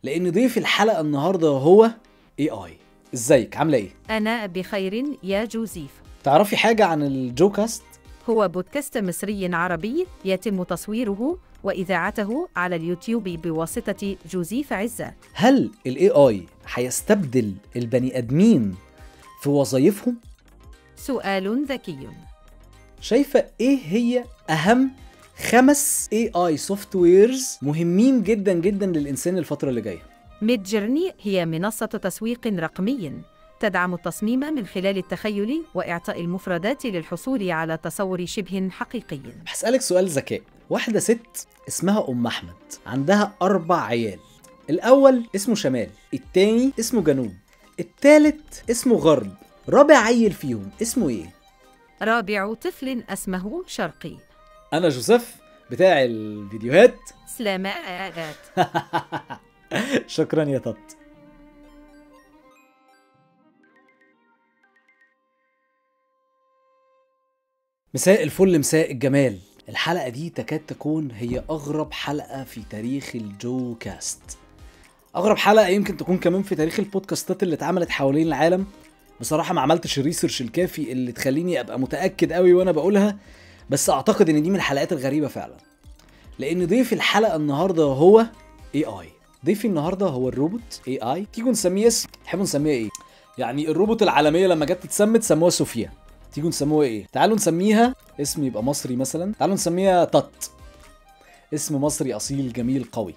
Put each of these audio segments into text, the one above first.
لان ضيف الحلقه النهارده هو اي اي ازيك عامله ايه أنا بخير يا جوزيف تعرفي حاجه عن الجوكاست هو بودكاست مصري عربي يتم تصويره وإذاعته على اليوتيوب بواسطة جوزيف عزة هل الاي اي هيستبدل البني ادمين في وظايفهم سؤال ذكي شايفه ايه هي اهم خمس اي اي سوفت ويرز مهمين جدا جدا للانسان الفتره اللي جايه ميد جيرني هي منصة تسويق رقمي تدعم التصميم من خلال التخيل وإعطاء المفردات للحصول على تصور شبه حقيقي هسألك سؤال ذكاء واحدة ست اسمها أم أحمد عندها أربع عيال الأول اسمه شمال التاني اسمه جنوب التالت اسمه غرب رابع عيل فيهم اسمه إيه؟ رابع طفل اسمه شرقي أنا جوزيف بتاع الفيديوهات سلامات شكرا يا تط مساء الفل مساء الجمال الحلقة دي تكاد تكون هي أغرب حلقة في تاريخ الجو كاست أغرب حلقة يمكن تكون كمان في تاريخ البودكاستات اللي اتعملت حوالين العالم بصراحة ما عملتش الريسيرش الكافي اللي تخليني أبقى متأكد قوي وأنا بقولها بس أعتقد إن دي من الحلقات الغريبة فعلا لأن ضيف الحلقة النهاردة هو اي اي ضيفي النهارده هو الروبوت اي اي تيجوا نسميه اسم تحبوا نسميها ايه يعني الروبوت العالميه لما جت تتسمت سموها صوفيا تيجوا نسموها ايه تعالوا نسميها اسم يبقى مصري مثلا تعالوا نسميها تط اسم مصري اصيل جميل قوي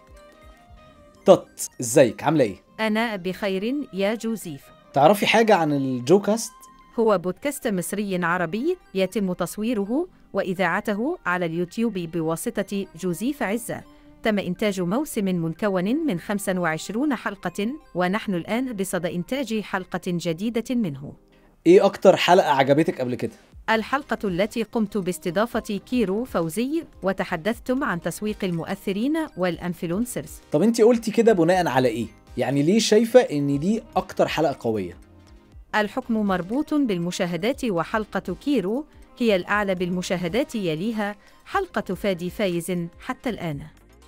تط ازيك عامله ايه أنا بخير يا جوزيف تعرفي حاجه عن الجوكاست هو بودكاست مصري عربي يتم تصويره وإذاعته على اليوتيوب بواسطة جوزيف عزة تم إنتاج موسم مكون من 25 حلقة ونحن الآن بصدد إنتاج حلقة جديدة منه ايه اكتر حلقه عجبتك قبل كده الحلقة التي قمت باستضافة كيرو فوزي وتحدثتم عن تسويق المؤثرين والأنفلونسرز طب انت قلتي كده بناء على ايه يعني ليه شايفه ان دي اكتر حلقه قويه الحكم مربوط بالمشاهدات وحلقة كيرو هي الأعلى بالمشاهدات يليها حلقة فادي فايز حتى الآن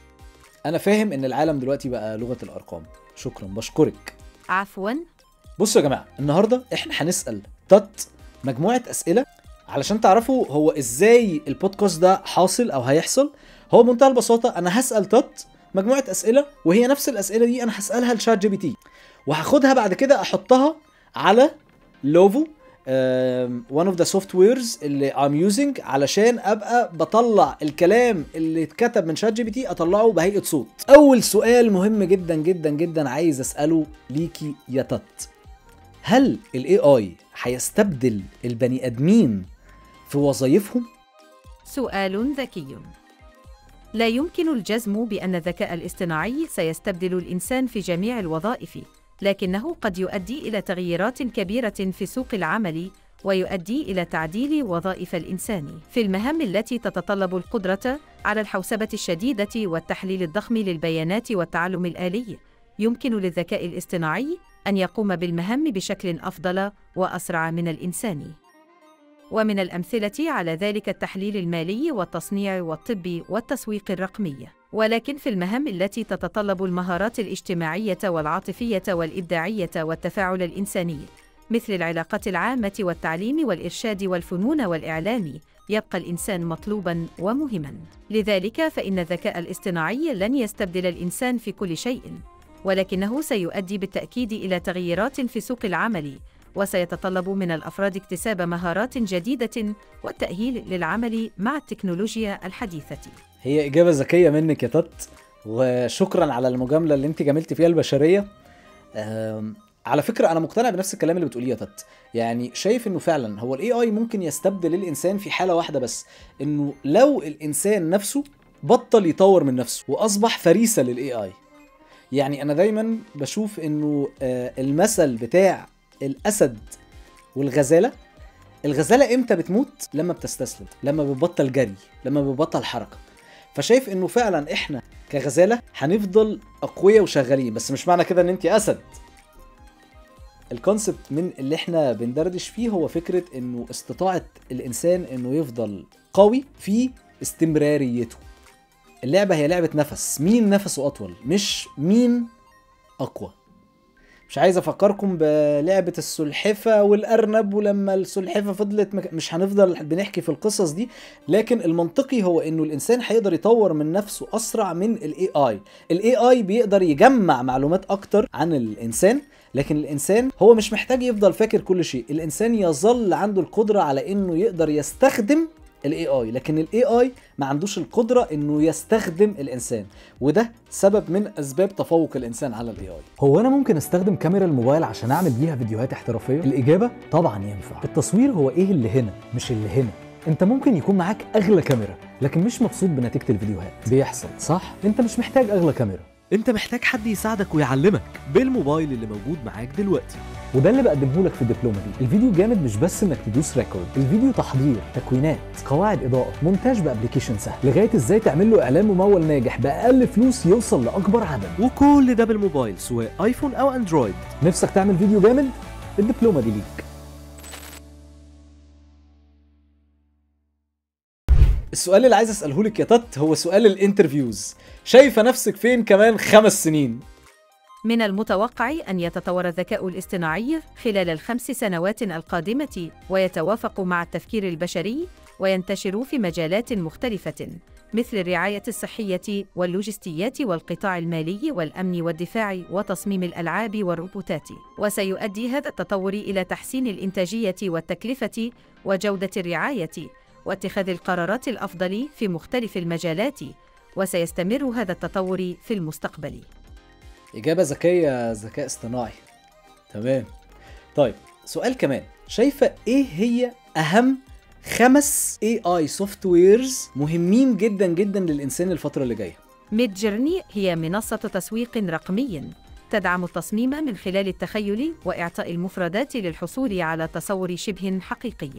انا فاهم ان العالم دلوقتي بقى لغه الارقام شكرا بشكرك عفواً بصوا يا جماعه النهارده احنا هنسال تط مجموعه اسئله علشان تعرفوا هو ازاي البودكاست ده حاصل او هيحصل هو بمنتهى البساطه انا هسال تط مجموعه اسئله وهي نفس الاسئله دي انا هسالها لشات جي بي تي وهاخدها بعد كده احطها على لوفو one of the softwares اللي I'm using علشان ابقى بطلع الكلام اللي اتكتب من شات جي بي تي اطلعه بهيئه صوت اول سؤال مهم جدا جدا جدا عايز اساله ليكي يا تط هل الاي اي هيستبدل البني ادمين في وظايفهم سؤال ذكي لا يمكن الجزم بأن الذكاء الاصطناعي سيستبدل الإنسان في جميع الوظائف لكنه قد يؤدي إلى تغييرات كبيرة في سوق العمل ويؤدي إلى تعديل وظائف الإنسان في المهام التي تتطلب القدرة على الحوسبة الشديدة والتحليل الضخم للبيانات والتعلم الآلي يمكن للذكاء الاصطناعي أن يقوم بالمهام بشكل أفضل وأسرع من الإنسان ومن الأمثلة على ذلك التحليل المالي والتصنيع والطب والتسويق الرقمي ولكن في المهام التي تتطلب المهارات الاجتماعية والعاطفية والإبداعية والتفاعل الإنساني مثل العلاقات العامة والتعليم والإرشاد والفنون والإعلام يبقى الإنسان مطلوبا ومهما لذلك فإن الذكاء الاصطناعي لن يستبدل الإنسان في كل شيء ولكنه سيؤدي بالتأكيد إلى تغييرات في سوق العمل وسيتطلب من الافراد اكتساب مهارات جديده والتاهيل للعمل مع التكنولوجيا الحديثه هي اجابه ذكيه منك يا تط وشكرا على المجامله اللي انت جاملتي فيها البشريه أم، على فكره انا مقتنع بنفس الكلام اللي بتقوليه يا تط يعني شايف انه فعلا هو الاي اي ممكن يستبدل الانسان في حاله واحده بس انه لو الانسان نفسه بطل يطور من نفسه واصبح فريسه للاي اي يعني انا دايما بشوف انه آه، المثل بتاع الاسد والغزاله الغزاله امتى بتموت لما بتستسلم لما بتبطل جري لما بتبطل حركه فشايف انه فعلا احنا كغزاله هنفضل اقوياء وشغالين بس مش معنى كده ان انت اسد الكونسبت من اللي احنا بندردش فيه هو فكره انه استطاعه الانسان انه يفضل قوي في استمراريته اللعبه هي لعبه نفس مين نفسه اطول مش مين اقوى مش عايز افكركم بلعبة السلحفة والارنب ولما السلحفة فضلت مك... مش هنفضل بنحكي في القصص دي لكن المنطقي هو انه الانسان هيقدر يطور من نفسه اسرع من الاي اي الاي اي بيقدر يجمع معلومات اكتر عن الانسان لكن الانسان هو مش محتاج يفضل فاكر كل شيء الانسان يظل عنده القدرة على انه يقدر يستخدم الاي اي لكن الاي اي ما عندوش القدره انه يستخدم الانسان وده سبب من اسباب تفوق الانسان على الاي اي هو انا ممكن استخدم كاميرا الموبايل عشان اعمل بيها فيديوهات احترافيه الاجابه طبعا ينفع التصوير هو ايه اللي هنا مش اللي هنا انت ممكن يكون معاك اغلى كاميرا لكن مش مبسوط بنتيجه الفيديوهات بيحصل صح انت مش محتاج اغلى كاميرا انت محتاج حد يساعدك ويعلمك بالموبايل اللي موجود معاك دلوقتي وده اللي بقدمه لك في الدبلومه دي الفيديو جامد مش بس انك تدوس ريكورد الفيديو تحضير تكوينات قواعد اضاءه مونتاج بابلكيشن سهل لغايه ازاي تعمل له اعلان ممول ناجح باقل فلوس يوصل لاكبر عدد وكل ده بالموبايل سواء ايفون او اندرويد نفسك تعمل فيديو جامد الدبلومه دي ليك السؤال اللي عايز اساله لك يا تت هو سؤال الانترفيوز شايفه نفسك فين كمان خمس سنين من المتوقع أن يتطور الذكاء الاصطناعي خلال الخمس سنوات القادمة ويتوافق مع التفكير البشري وينتشر في مجالات مختلفة مثل الرعاية الصحية واللوجستيات والقطاع المالي والأمن والدفاع وتصميم الألعاب والروبوتات وسيؤدي هذا التطور إلى تحسين الإنتاجية والتكلفة وجودة الرعاية واتخاذ القرارات الأفضل في مختلف المجالات وسيستمر هذا التطور في المستقبل اجابه ذكيه ذكاء اصطناعي تمام طيب سؤال كمان شايفه ايه هي اهم خمس اي اي سوفت ويرز مهمين جدا جدا للانسان الفتره اللي جايه ميد جيرني هي منصة تسويق رقمي تدعم التصميم من خلال التخيل وإعطاء المفردات للحصول على تصور شبه حقيقي.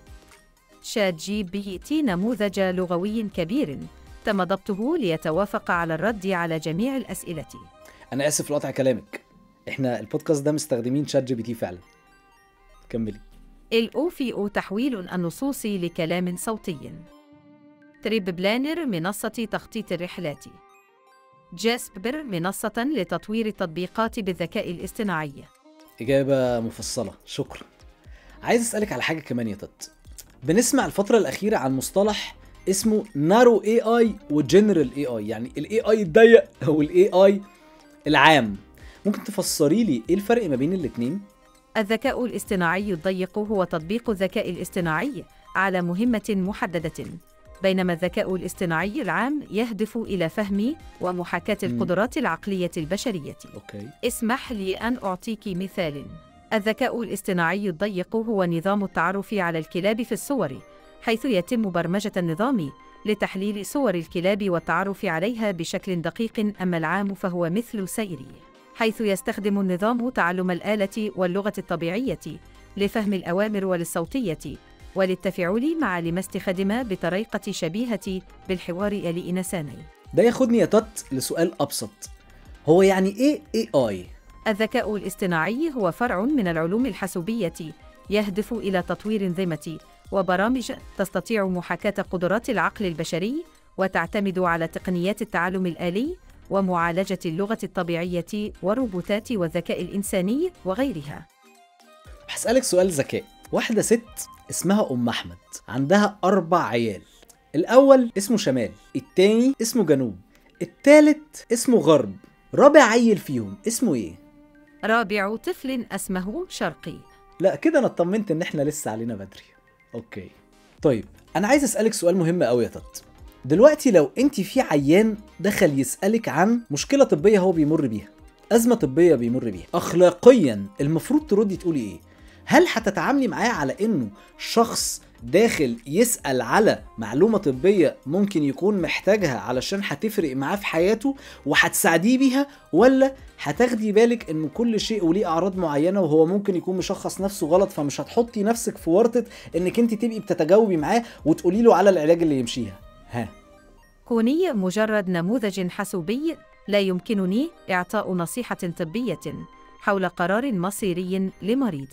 شات جي بي تي نموذج لغوي كبير تم ضبطه ليتوافق على الرد على جميع الأسئلة. انا اسف لقطع كلامك احنا البودكاست ده مستخدمين شات جي بي تي فعلا كملي الأوفيء تحويل النصوص لكلام صوتي. تريب بلانر منصة تخطيط الرحلات. جاسبر منصة لتطوير التطبيقات بالذكاء الاصطناعي. اجابه مفصله شكرا عايز اسالك على حاجه كمان يا تت بنسمع الفتره الاخيره عن مصطلح اسمه نارو اي اي وجنرال اي اي يعني الاي اي الضيق والاي اي العام ممكن تفسري لي ايه الفرق ما بين الاتنين الذكاء الاصطناعي الضيق هو تطبيق الذكاء الاصطناعي على مهمة محددة، بينما الذكاء الاصطناعي العام يهدف إلى فهم ومحاكاة مم. القدرات العقلية البشرية. اوكي اسمح لي أن أعطيك مثال. الذكاء الاصطناعي الضيق هو نظام التعرف على الكلاب في الصور، حيث يتم برمجة النظام لتحليل صور الكلاب والتعرف عليها بشكل دقيق، أما العام فهو مثل سيري، حيث يستخدم النظام تعلم الآلة واللغة الطبيعية لفهم الأوامر وللصوتية وللتفاعل مع لما استخدم بطريقة شبيهة بالحوار الإنساني. ده ياخدني يا تت لسؤال ابسط هو يعني ايه اي اي الذكاء الاصطناعي هو فرع من العلوم الحاسوبية يهدف إلى تطوير انظمة وبرامج تستطيع محاكاة قدرات العقل البشري وتعتمد على تقنيات التعلم الآلي ومعالجة اللغة الطبيعية والروبوتات والذكاء الإنساني وغيرها. هسألك سؤال ذكاء واحدة ست اسمها أم أحمد عندها أربع عيال الأول اسمه شمال التاني اسمه جنوب التالت اسمه غرب رابع عيل فيهم اسمه ايه؟ رابع طفل اسمه شرقي. لا كده انا اطمنت ان احنا لسه علينا بدري اوكي طيب انا عايز اسالك سؤال مهم قوي يا تت دلوقتي لو انت في عيان دخل يسالك عن مشكله طبيه هو بيمر بيها ازمه طبيه بيمر بيها اخلاقيا المفروض تردي تقولي ايه هل هتتعاملي معاه على انه شخص داخل يسأل على معلومة طبية ممكن يكون محتاجها علشان هتفرق معاه في حياته وهتساعديه بيها ولا هتاخدي بالك ان كل شيء وليه اعراض معينة وهو ممكن يكون مشخص نفسه غلط فمش هتحطي نفسك في ورطة انك انت تبقي بتتجاوبي معاه وتقولي له على العلاج اللي يمشيها ها كوني مجرد نموذج حاسوبي لا يمكنني إعطاء نصيحة طبية حول قرار مصيري لمريض.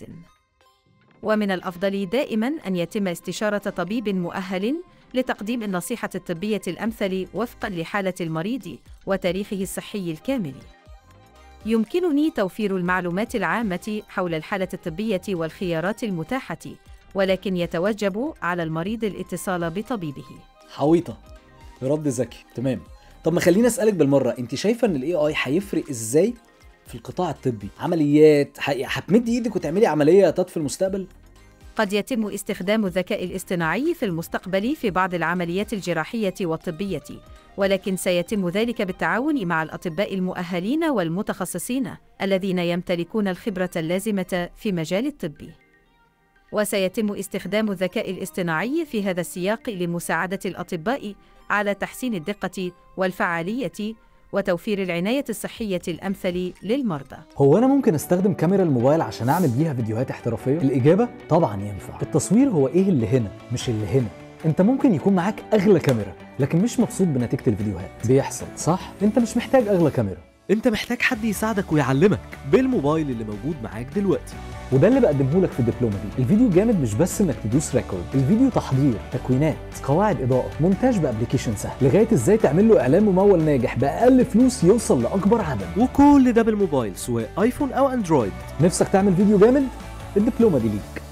ومن الأفضل دائما أن يتم استشارة طبيب مؤهل لتقديم النصيحة الطبية الأمثل وفقا لحالة المريض وتاريخه الصحي الكامل. يمكنني توفير المعلومات العامة حول الحالة الطبية والخيارات المتاحة، ولكن يتوجب على المريض الاتصال بطبيبه. حويطه رد ذكي تمام طب ما خليني اسالك بالمره انت شايفه ان الاي اي هيفرق ازاي في القطاع الطبي عمليات ح- هتمدي ايدك وتعملي عمليه يا تات في المستقبل قد يتم استخدام الذكاء الاصطناعي في المستقبل في بعض العمليات الجراحية والطبية، ولكن سيتم ذلك بالتعاون مع الأطباء المؤهلين والمتخصصين الذين يمتلكون الخبرة اللازمة في مجال الطب. وسيتم استخدام الذكاء الاصطناعي في هذا السياق لمساعدة الأطباء على تحسين الدقة والفعالية وتوفير العناية الصحية الأمثل للمرضى. هو انا ممكن استخدم كاميرا الموبايل عشان اعمل بيها فيديوهات احترافيه الاجابه طبعا ينفع التصوير هو ايه اللي هنا مش اللي هنا انت ممكن يكون معاك اغلى كاميرا لكن مش مبسوط بنتيجه الفيديوهات بيحصل صح انت مش محتاج اغلى كاميرا انت محتاج حد يساعدك ويعلمك بالموبايل اللي موجود معاك دلوقتي وده اللي بقدمه لك في الدبلومه دي الفيديو جامد مش بس انك تدوس ريكورد الفيديو تحضير تكوينات قواعد اضاءه مونتاج بابلكيشن سهل لغايه ازاي تعمل له اعلان ممول ناجح باقل فلوس يوصل لاكبر عدد وكل ده بالموبايل سواء ايفون او اندرويد نفسك تعمل فيديو جامد الدبلومه دي ليك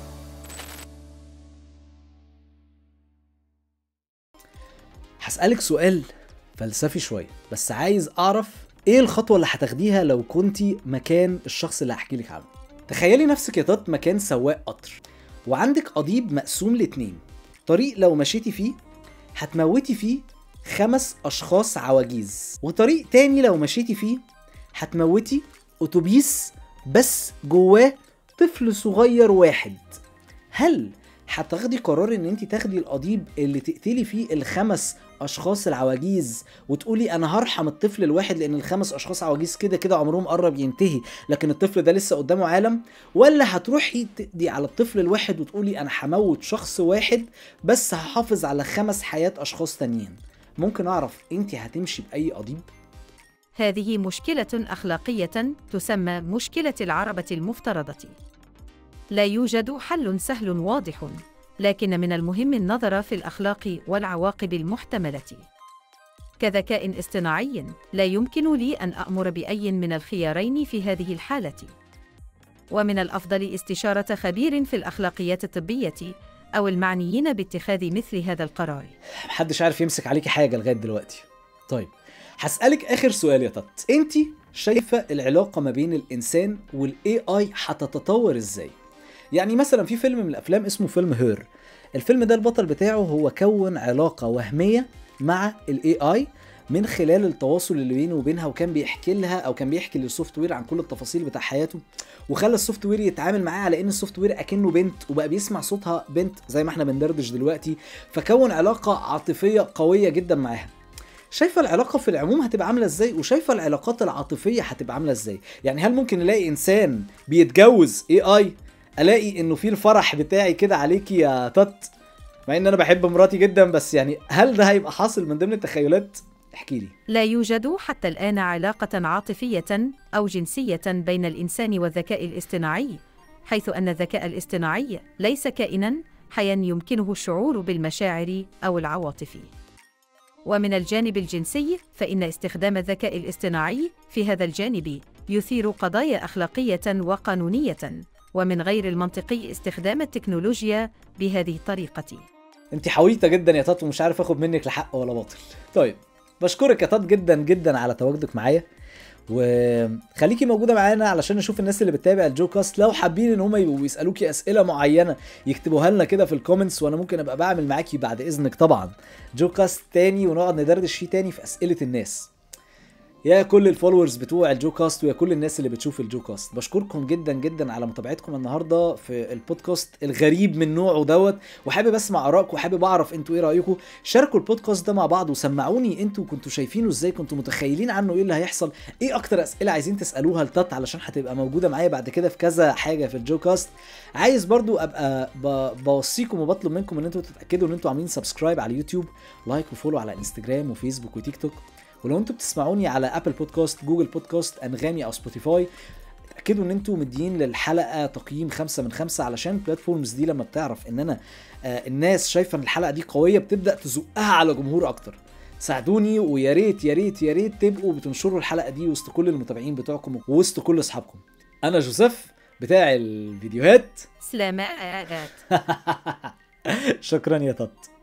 هسالك سؤال فلسفي شويه بس عايز اعرف ايه الخطوه اللي هتاخديها لو كنتي مكان الشخص اللي هحكي لك عنه تخيلي نفسك يا تات مكان سواق قطر وعندك قضيب مقسوم لاتنين طريق لو مشيتي فيه هتموتي فيه خمس اشخاص عواجيز وطريق تاني لو مشيتي فيه هتموتي اتوبيس بس جواه طفل صغير واحد هل هتاخدي قرار ان انت تاخدي القضيب اللي تقتلي فيه الخمس اشخاص العواجيز وتقولي انا هرحم الطفل الواحد لان الخمس اشخاص عواجيز كده كده عمرهم قرب ينتهي لكن الطفل ده لسه قدامه عالم ولا هتروحي تقضي على الطفل الواحد وتقولي انا هموت شخص واحد بس هحافظ على خمس حياة اشخاص تانيين ممكن اعرف انت هتمشي باي قضيب هذه مشكلة أخلاقية تسمى مشكلة العربة المفترضة. لا يوجد حل سهل واضح، لكن من المهم النظر في الأخلاق والعواقب المحتملة. كذكاء اصطناعي، لا يمكن لي أن أأمر بأي من الخيارين في هذه الحالة. ومن الأفضل استشارة خبير في الأخلاقيات الطبية أو المعنيين باتخاذ مثل هذا القرار. محدش عارف يمسك عليكي حاجه لغايه دلوقتي طيب هسألك آخر سؤال يا تات انت شايفة العلاقة ما بين الإنسان والاي اي هتتطور ازاي يعني مثلا في فيلم من الأفلام اسمه فيلم هير الفيلم ده البطل بتاعه هو كون علاقة وهمية مع الاي اي من خلال التواصل اللي بينه وبينها وكان بيحكي لها او كان بيحكي للسوفت وير عن كل التفاصيل بتاع حياته وخلى السوفت وير يتعامل معاه على ان السوفت وير اكنه بنت وبقى بيسمع صوتها بنت زي ما احنا بندردش دلوقتي فكون علاقة عاطفية قوية جدا معاها شايفه العلاقه في العموم هتبقى عامله ازاي وشايفه العلاقات العاطفيه هتبقى عامله ازاي يعني هل ممكن نلاقي انسان بيتجوز اي اي الاقي انه في الفرح بتاعي كده عليكي يا تات مع ان انا بحب مراتي جدا بس يعني هل ده هيبقى حاصل من ضمن التخيلات احكي لي لا يوجد حتى الآن علاقة عاطفية أو جنسية بين الإنسان والذكاء الاصطناعي، حيث أن الذكاء الاصطناعي ليس كائنًا حيًا يمكنه الشعور بالمشاعر أو العواطف. ومن الجانب الجنسي، فإن استخدام الذكاء الاصطناعي في هذا الجانب يثير قضايا أخلاقية وقانونية، ومن غير المنطقي استخدام التكنولوجيا بهذه الطريقة. انت حويطه جدا يا تات ومش عارف اخد منك لحق ولا باطل طيب بشكرك يا تات جدا جدا على تواجدك معايا وخليكي موجوده معانا علشان نشوف الناس اللي بتتابع الجو كاست لو حابين ان هم يبقوا بيسالوكي اسئله معينه يكتبوها لنا كده في الكومنتس وانا ممكن ابقى بعمل معاكي بعد اذنك طبعا جو كاست تاني ونقعد ندردش فيه تاني في اسئله الناس يا كل الفولورز بتوع الجو كاست ويا كل الناس اللي بتشوف الجو كاست بشكركم جدا جدا على متابعتكم النهارده في البودكاست الغريب من نوعه دوت وحابب اسمع ارائكم وحابب اعرف انتوا ايه رايكم شاركوا البودكاست ده مع بعض وسمعوني انتوا كنتوا شايفينه ازاي كنتوا متخيلين عنه ايه اللي هيحصل ايه اكتر اسئله عايزين تسالوها لتات علشان هتبقى موجوده معايا بعد كده في كذا حاجه في الجو كاست عايز برضو ابقى ب- بوصيكم وبطلب منكم ان انتوا تتاكدوا ان انتوا عاملين سبسكرايب على اليوتيوب لايك وفولو على انستجرام وفيسبوك وتيك توك ولو انتوا بتسمعوني على ابل بودكاست جوجل بودكاست انغامي او سبوتيفاي اتاكدوا ان انتوا مدين للحلقه تقييم خمسة من خمسة علشان البلاتفورمز دي لما بتعرف ان انا آه الناس شايفه ان الحلقه دي قويه بتبدا تزقها على جمهور اكتر ساعدوني ويا ريت يا ريت يا ريت تبقوا بتنشروا الحلقه دي وسط كل المتابعين بتوعكم ووسط كل اصحابكم انا جوزيف بتاع الفيديوهات سلامات شكرا يا تط